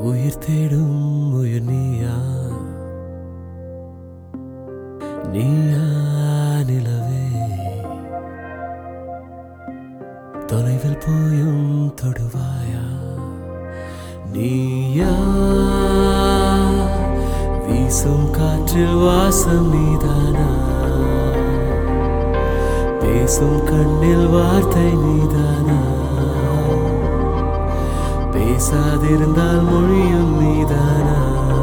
உயிர் தேடும் உயிர் நீயா நீயா நிலவே தொலைவில் போயும் தொடுவாயா நீயா வீசும் காற்றில் வாசம் நீதானா பேசும் கண்ணில் வார்த்தை நீதானா பேசாதிருந்தால் மொழியும் நீதானா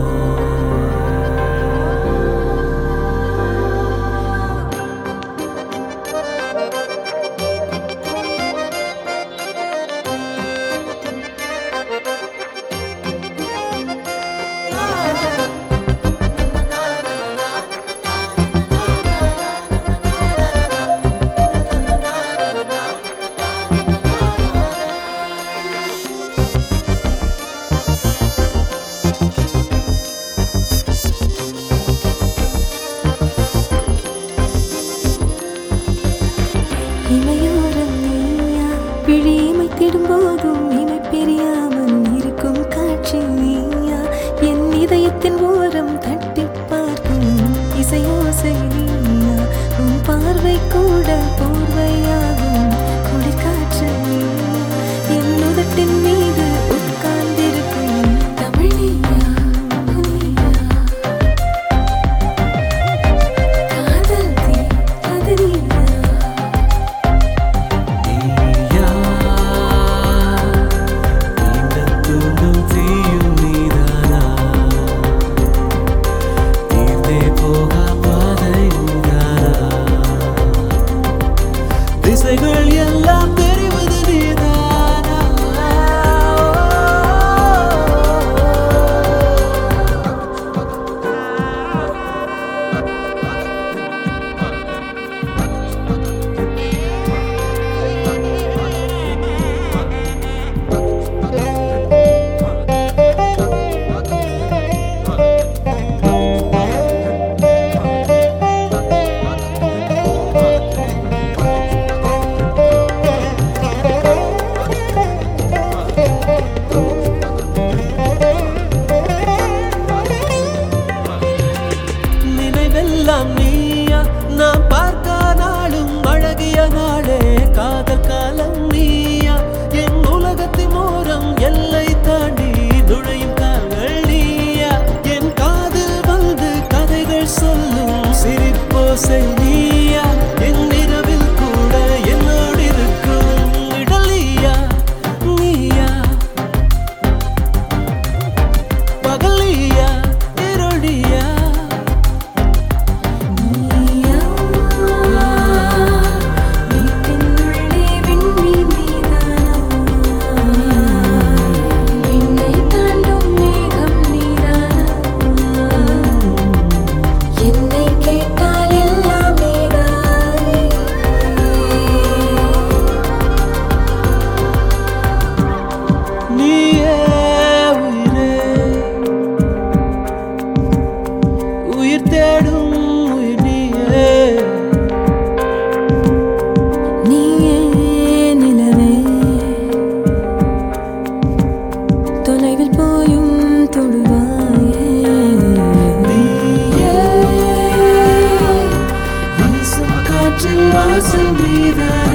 இமையோரம் நீயா விழி இமைத்திடும் போதும் இமை பிரியாமல் இருக்கும் காட்சி நீயா என் இதயத்தின் ஓரம் தட்டி பார்க்கும் இசையோசை நீயா உன் பார்வை கூட போர்வையாகும் குளிர்காற்று நீயா என் உதட்டின் மீது உட்கார்ந்திருக்கும் தமிழ் நீயா நீயா காதல் தீ அது நீயா நீயா நீண்ட தூண்டும் தீயும் நீதானா தீர்ந்தே போகா பாதை நீதானா திசைகள் எல்லாம் தெரிவது நீதானா நினைவெல்லாம் நீயா நாம் பார்க்க நாளும் அழகிய நாளே காதல் காலம் நீயா என் உலகத்தின் ஓரம் எல்லை தாண்டி நுழையும் கால்கள் நீயா என் காதில் வந்து கதைகள் சொல்லும் சிரிப்போசை நீயா என் இரவில் கூட என்னோடு இருக்கும் இடலியா நீயா பகலியா இருளியா நீயா வீட்டினுள்ளே விண்மீன் நீதானா விண்ணை தாண்டும் மேகம் நீதானா என்னை கேட்டால் எல்லாம் நீதானே நீயே உயிரே உயிர் தேடும் உயிர் நீயே நீயே நிலவே தொலைவில் போயும் தொடுவாயே நீயே வீசும் காற்றில் வாசம் நீதான்